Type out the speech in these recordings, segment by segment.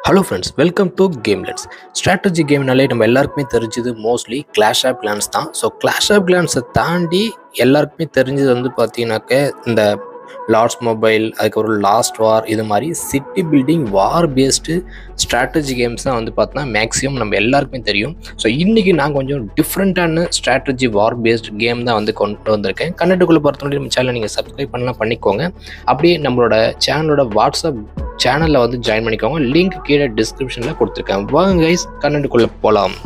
hello friends welcome to gamelets strategy கேம்னாலே நம்ம எல்லாருக்குமே தெரிஞ்சது மோஸ்ட்லி கிளாஷ் ஆஃப் கிளான்ஸ் தான் ஸோ கிளாஷ் ஆஃப் கிளான்ஸை தாண்டி எல்லாருக்குமே தெரிஞ்சது வந்து பார்த்தீங்கன்னாக்க இந்த லார்ட்ஸ் மொபைல் அதுக்கப்புறம் லாஸ்ட் வார் இது மாதிரி city building war based strategy games தான் வந்து பார்த்தோன்னா மேக்ஸிமம் நம்ம எல்லாருக்குமே தெரியும் ஸோ இன்றைக்கி நான் கொஞ்சம் டிஃப்ரெண்ட்டான ஸ்ட்ராட்டஜி வார் பேஸ்டு கேம் தான் வந்து கொண்டு வந்திருக்கேன் கன்னட்டுக்குள்ளே பொறுத்தவரை நம்ம சேனலை நீங்கள் சப்ஸ்கிரைப் பண்ணலாம் பண்ணிக்கோங்க அப்படியே நம்மளோட சேனலோட வாட்ஸ்அப் சேனலில் வந்து ஜாயின் பண்ணிக்கோங்க லிங்க் கீழே டிஸ்கிரிப்ஷனில் கொடுத்துருக்கேன் வாங்க கைஸ் கன்னட்டுக்குள்ளே போகலாம்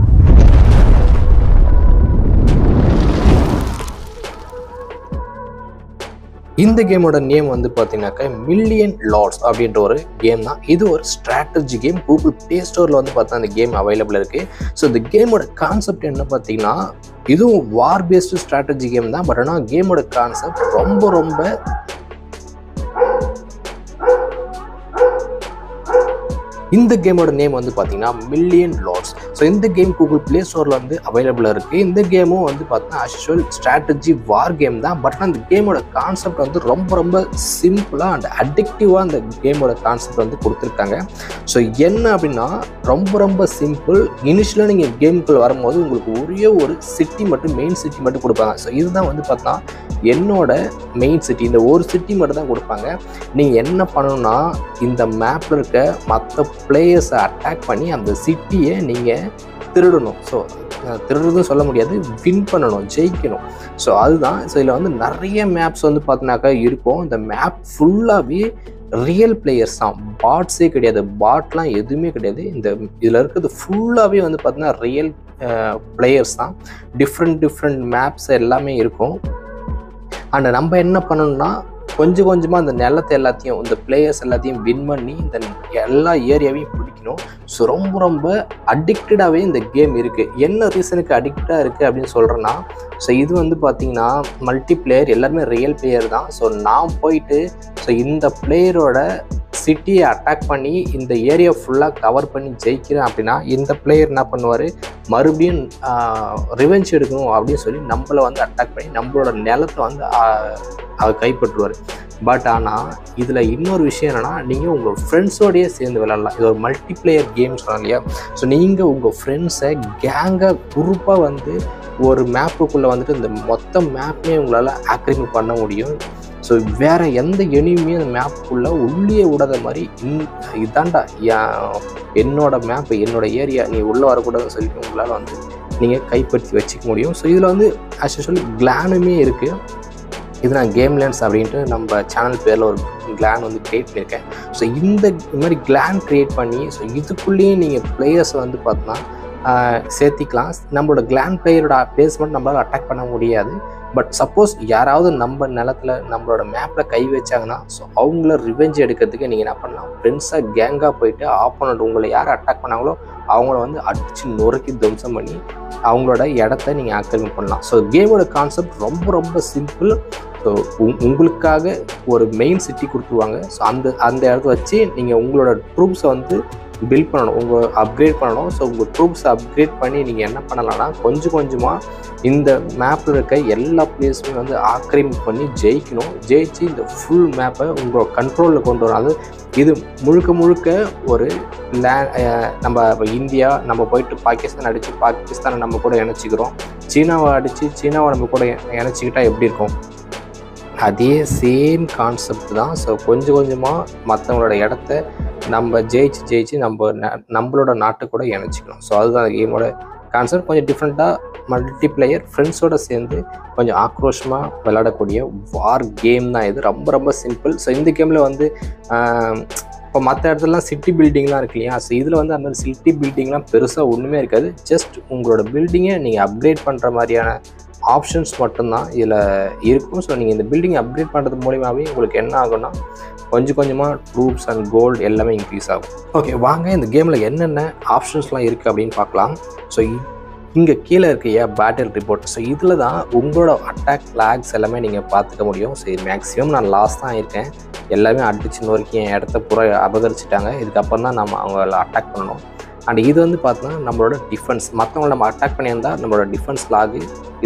இந்த கேமோட நேம் வந்து பார்த்தீங்கன்னாக்கா மில்லியன் லார்ட்ஸ் அப்படின்ற ஒரு கேம் தான் இது ஒரு ஸ்ட்ராட்டஜி கேம் கூகுள் ப்ளே ஸ்டோரில் வந்து பார்த்தா அந்த கேம் அவைலபிள் இருக்குது ஸோ இந்த கேமோட கான்செப்ட் என்ன பார்த்தீங்கன்னா இதுவும் வார் பேஸ்டு ஸ்ட்ராட்டஜி கேம் தான் பட் ஆனால் கேமோட கான்செப்ட் ரொம்ப ரொம்ப இந்த கேமோட நேம் வந்து பார்த்தீங்கன்னா மில்லியன் லார்ட்ஸ் ஸோ இந்த கேம் கூகுள் ப்ளே ஸ்டோரில் வந்து அவைலபிளாக இருக்குது இந்த கேமும் வந்து பார்த்தீங்கன்னா அஷுவல் ஸ்ட்ராட்டஜி வார் கேம் தான் பட் அந்த கேமோட கான்செப்ட் வந்து ரொம்ப ரொம்ப சிம்பிளாக அண்ட் அடிக்டிவாக அந்த கேமோட கான்செப்ட் வந்து கொடுத்துருக்காங்க ஸோ என்ன அப்படின்னா ரொம்ப ரொம்ப சிம்பிள் இனிஷியலாக நீங்கள் கேமுக்குள்ள வரும்போது உங்களுக்கு ஒரே ஒரு சிட்டி மட்டும் மெயின் சிட்டி மட்டும் கொடுப்பாங்க ஸோ இதுதான் வந்து பார்த்தா என்னோட மெயின் சிட்டி இந்த ஒரு சிட்டி மட்டும் தான் கொடுப்பாங்க நீங்கள் என்ன பண்ணணும்னா இந்த மேப்பில் இருக்க மற்ற பிளேயர்ஸை அட்டாக் பண்ணி அந்த சிட்டியை நீங்கள் திருடணும் ஸோ திருடுறதும் சொல்ல முடியாது வின் பண்ணணும் ஜெயிக்கணும் ஸோ அதுதான் ஸோ இதில் வந்து நிறைய மேப்ஸ் வந்து பார்த்தினாக்கா இருக்கும் இந்த மேப் ஃபுல்லாகவே ரியல் பிளேயர்ஸ் தான் பாட்ஸே கிடையாது பாட்லாம் எதுவுமே கிடையாது இந்த இதில் இருக்கிறது ஃபுல்லாகவே வந்து பார்த்தீங்கன்னா ரியல் பிளேயர்ஸ் தான் டிஃப்ரெண்ட் டிஃப்ரெண்ட் மேப்ஸ் எல்லாமே இருக்கும் அண்ட் நம்ம என்ன பண்ணணும்னா கொஞ்சம் கொஞ்சமாக அந்த நிலத்தை எல்லாத்தையும் இந்த பிளேயர்ஸ் எல்லாத்தையும் வின் பண்ணி இந்த எல்லா ஏரியாவையும் பிடிக்கணும் ஸோ ரொம்ப ரொம்ப அடிக்டடாகவே இந்த கேம் இருக்குது என்ன ரீசனுக்கு அடிக்டாக இருக்குது அப்படின்னு சொல்கிறேன்னா ஸோ இது வந்து பார்த்திங்கன்னா மல்டி பிளேயர் எல்லாருமே ரியல் பிளேயர் தான் ஸோ நான் போயிட்டு ஸோ இந்த பிளேயரோட சிட்டியை அட்டாக் பண்ணி இந்த ஏரியா ஃபுல்லாக கவர் பண்ணி ஜெயிக்கிறேன் அப்படின்னா இந்த பிளேயர் என்ன பண்ணுவார் மறுபடியும் ரிவெஞ்ச் எடுக்கணும் அப்படின்னு சொல்லி நம்மளை வந்து அட்டாக் பண்ணி நம்மளோட நிலத்தை வந்து அவர் கைப்பற்றுவார் பட் ஆனால் இதில் இன்னொரு விஷயம் என்னென்னா நீங்கள் உங்கள் ஃப்ரெண்ட்ஸோடையே சேர்ந்து விளாட்லாம் இது ஒரு மல்டி பிளேயர் கேம் சொன்னோம் இல்லையா ஸோ நீங்கள் உங்கள் ஃப்ரெண்ட்ஸை கேங்காக குரூப்பாக வந்து ஒரு மேப்புக்குள்ளே வந்துட்டு இந்த மொத்த மேப்புமே உங்களால் ஆக்கிரமிப்பு பண்ண முடியும் ஸோ வேறு எந்த எனியுமே அந்த மேப்புக்குள்ளே உள்ளே விடாத மாதிரி இன் இதாண்டா என்னோட மேப்பு என்னோட ஏரியா நீ உள்ளே வரக்கூடாதுன்னு சொல்லிட்டு உங்களால் வந்து நீங்கள் கைப்பற்றி வச்சுக்க முடியும் ஸோ இதில் வந்து ஆஸ் யூஸ்வல் கிளானுமே இருக்குது இது நான் கேம் லேன்ஸ் அப்படின்ட்டு நம்ம சேனல் பேரில் ஒரு கிளான் வந்து க்ரியேட் பண்ணியிருக்கேன் ஸோ இந்த இது மாதிரி கிளான் க்ரியேட் பண்ணி ஸோ இதுக்குள்ளேயே நீங்கள் பிளேயர்ஸை வந்து பார்த்தோன்னா சேர்த்திக்கலாம் நம்மளோட கிளான் பிளேயரோட பேஸ்மெண்ட் நம்மளால் அட்டாக் பண்ண முடியாது பட் சப்போஸ் யாராவது நம்ம நிலத்தில் நம்மளோட மேப்பில் கை வச்சாங்கன்னா ஸோ அவங்கள ரிவெஞ்ச் எடுக்கிறதுக்கு நீங்கள் என்ன பண்ணலாம் ஃப்ரெண்ட்ஸாக கேங்காக போயிட்டு ஆப்போனண்ட் உங்களை யார் அட்டாக் பண்ணாங்களோ அவங்கள வந்து அடித்து நொறுக்கி துவம்சம் பண்ணி அவங்களோட இடத்த நீங்கள் ஆக்கிரமிப்பு பண்ணலாம் ஸோ கேமோட கான்செப்ட் ரொம்ப ரொம்ப சிம்பிள் ஸோ உங்களுக்காக ஒரு மெயின் சிட்டி கொடுத்துருவாங்க ஸோ அந்த அந்த இடத்த வச்சு நீங்கள் உங்களோட ட்ரூப்ஸை வந்து பில்ட் பண்ணணும் உங்கள் அப்கிரேட் பண்ணணும் ஸோ உங்கள் ட்ரூப்ஸை அப்கிரேட் பண்ணி நீங்கள் என்ன பண்ணலாம்னா கொஞ்சம் கொஞ்சமாக இந்த மேப்பில் இருக்க எல்லா பிளேஸுமே வந்து ஆக்கிரமிப்பு பண்ணி ஜெயிக்கணும் ஜெயிச்சு இந்த ஃபுல் மேப்பை உங்களோட கண்ட்ரோலில் கொண்டு வரும் அது இது முழுக்க முழுக்க ஒரு லே நம்ம இப்போ இந்தியா நம்ம போயிட்டு பாகிஸ்தான் அடித்து பாகிஸ்தானை நம்ம கூட இணைச்சிக்கிறோம் சீனாவை அடித்து சீனாவை நம்ம கூட இணைச்சிக்கிட்டால் எப்படி இருக்கும் அதே சேம் கான்செப்ட் தான் ஸோ கொஞ்சம் கொஞ்சமாக மற்றவங்களோட இடத்த நம்ம ஜெயிச்சு ஜெயிச்சு நம்ம நம்மளோட நாட்டு கூட இணைச்சிக்கணும் ஸோ அதுதான் கேமோட கான்செப்ட் கொஞ்சம் டிஃப்ரெண்ட்டாக மல்டி பிளேயர் ஃப்ரெண்ட்ஸோடு சேர்ந்து கொஞ்சம் ஆக்ரோஷமாக விளையாடக்கூடிய வார் கேம் தான் இது ரொம்ப ரொம்ப சிம்பிள் ஸோ இந்த கேமில் வந்து இப்போ மற்ற இடத்துலலாம் சிட்டி பில்டிங்லாம் இருக்கு இல்லையா ஸோ இதில் வந்து அந்த மாதிரி சிட்டி பில்டிங்லாம் பெருசாக ஒன்றுமே இருக்காது ஜஸ்ட் உங்களோட பில்டிங்கை நீங்கள் அப்கிரேட் பண்ணுற மாதிரியான ஆப்ஷன்ஸ் மட்டும்தான் இதில் இருக்கும் ஸோ நீங்கள் இந்த பில்டிங் அப்கிரேட் பண்ணுறது மூலியமாகவே உங்களுக்கு என்ன ஆகும்னா கொஞ்சம் கொஞ்சமாக ட்ரூப்ஸ் அண்ட் கோல்டு எல்லாமே இன்க்ரீஸ் ஆகும் ஓகே வாங்க இந்த கேமில் என்னென்ன ஆப்ஷன்ஸ்லாம் இருக்குது அப்படின்னு பார்க்கலாம் ஸோ இங்கே கீழே இருக்கையா பேட்டில் ரிப்போர்ட் ஸோ இதில் தான் உங்களோட அட்டாக் லேக்ஸ் எல்லாமே நீங்கள் பார்த்துக்க முடியும் ஸோ இது மேக்ஸிமம் நான் லாஸ் தான் இருக்கேன் எல்லாமே அடிச்சு நோக்கி என் இடத்த பூரா அபகரிச்சிட்டாங்க இதுக்கப்புறம் தான் நம்ம அவங்கள அட்டாக் பண்ணணும் அண்ட் இது வந்து பார்த்தோன்னா நம்மளோட டிஃபென்ஸ் மற்றவங்கள நம்ம அட்டாக் பண்ணியிருந்தால் நம்மளோட டிஃபென்ஸ் லாகு இது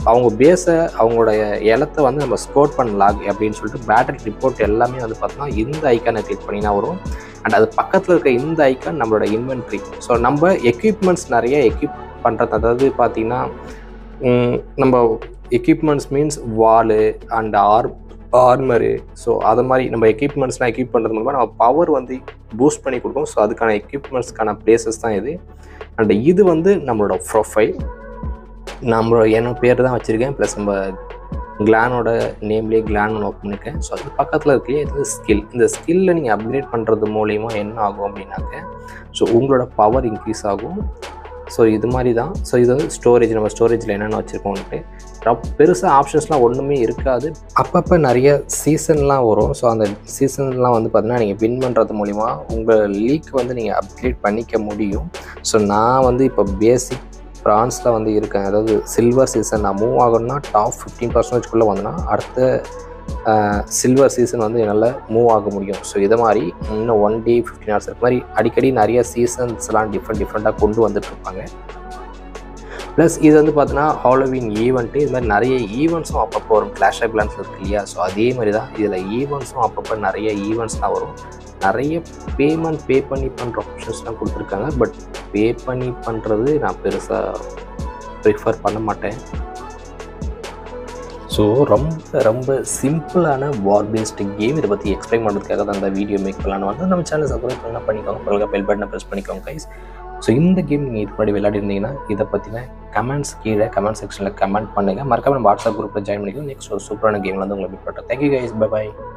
அவங்க பேஸை அவங்களோட இடத்த வந்து நம்ம ஸ்கோர் பண்ணலாம் அப்படின்னு சொல்லிட்டு பேட்டரி ரிப்போர்ட் எல்லாமே வந்து பார்த்தோம்னா இந்த ஐக்கானை கிளிக் பண்ணினா வரும் அண்ட் அது பக்கத்தில் இருக்க இந்த ஐக்கான் நம்மளோட இன்வென்ட்ரி ஸோ நம்ம எக்யூப்மெண்ட்ஸ் நிறைய எக்யூப் பண்ணுறது அதாவது பார்த்தீங்கன்னா ம், நம்ம எக்யூப்மெண்ட்ஸ் மீன்ஸ் வாலு அண்ட் ஆர் ஆர்மரு ஸோ அது மாதிரி நம்ம எக்யூப்மெண்ட்ஸ்லாம் எக்யூப் பண்ணுறது மூலமாக நம்ம பவர் வந்து பூஸ்ட் பண்ணி கொடுக்கும் ஸோ அதுக்கான எக்யூப்மெண்ட்ஸ்க்கான பிளேசஸ் தான் இது அண்ட் இது வந்து நம்மளோட ப்ரொஃபைல் நம்மளோட என்னோட பேர் தான் வச்சுருக்கேன் ப்ளஸ் நம்ம கிளானோட நேம்லேயே கிளான் ஒன்று ஓப்பன் பண்ணியிருக்கேன் ஸோ அது பக்கத்தில் இருக்கே இது ஸ்கில் இந்த ஸ்கில்லை நீங்கள் அப்கிரேட் பண்ணுறது மூலிமா என்ன ஆகும் அப்படின்னாக்க ஸோ உங்களோட பவர் இன்க்ரீஸ் ஆகும் ஸோ இது மாதிரி தான் ஸோ இது வந்து ஸ்டோரேஜ் நம்ம ஸ்டோரேஜில் என்னென்ன வச்சுருக்கோம்ட்டு ரொம்ப பெருசாக ஆப்ஷன்ஸ்லாம் ஒன்றுமே இருக்காது அப்பப்போ நிறைய சீசன்லாம் வரும் ஸோ அந்த சீசன்லாம் வந்து பார்த்தீங்கன்னா நீங்கள் வின் பண்ணுறது மூலிமா உங்கள் லீக் வந்து நீங்கள் அப்கிரேட் பண்ணிக்க முடியும் ஸோ நான் வந்து இப்போ பேசிக் ப்ரான்ஸில் வந்து இருக்கேன் அதாவது சில்வர் சீசன் நான் மூவ் ஆகணும்னா டாப் ஃபிஃப்டீன் பர்சன்டேஜ்குள்ளே வந்தேன்னா அடுத்த சில்வர் சீசன் வந்து என்னால் மூவ் ஆக முடியும் ஸோ இதை மாதிரி இன்னும் ஒன் டே ஃபிஃப்டின் ஹவர்ஸ் இது மாதிரி அடிக்கடி நிறைய சீசன்ஸ்லாம் டிஃப்ரெண்ட் டிஃப்ரெண்ட்டாக கொண்டு வந்துட்டு இருப்பாங்க ப்ளஸ் இது வந்து பார்த்தீங்கன்னா ஹாலோவின் ஈவெண்ட்டு இது மாதிரி நிறைய ஈவெண்ட்ஸும் அப்பப்போ வரும் கிளாஷ் ஆஃப் கிளான்ஸ் இருக்கு இல்லையா ஸோ அதே மாதிரி தான் இதில் ஈவெண்ட்ஸும் அப்பப்போ நிறைய ஈவெண்ட்ஸ்லாம் வரும் நிறைய பேமெண்ட் பே பண்ணி பண்ணுற ஆப்ஷன்ஸ்லாம் கொடுத்துருக்காங்க பட் பே பண்ணி பண்ணுறது நான் பெருசாக ப்ரிஃபர் பண்ண மாட்டேன் ஸோ ரொம்ப ரொம்ப சிம்பிளான வார் பேஸ்டு கேம் இதை பற்றி எக்ஸ்பிளைன் பண்ணுறதுக்காக தான் அந்த வீடியோ மேக் பண்ணலான்னு வந்து நம்ம சேனல் சப்ஸ்கிரைப் பண்ணால் பண்ணிக்கோங்க பிறகு பெல் பட்டனை ப்ரெஸ் பண்ணிக்கோங்க கைஸ் ஸோ இந்த கேம் நீங்கள் இது முன்னாடி விளையாடி இருந்தீங்கன்னா இதை பற்றின கமெண்ட்ஸ் கீழே கமெண்ட் செக்ஷனில் கமெண்ட் பண்ணுங்கள் மறக்காம நம்ம வாட்ஸ்அப் குரூப்பில் ஜாயின் பண்ணிக்கோ நெக்ஸ்ட் ஒரு சூப்பரான கேமில் வந்து உங்களை மீட் பண்ணுறேன் தேங்க்யூ கைஸ் பை பாய்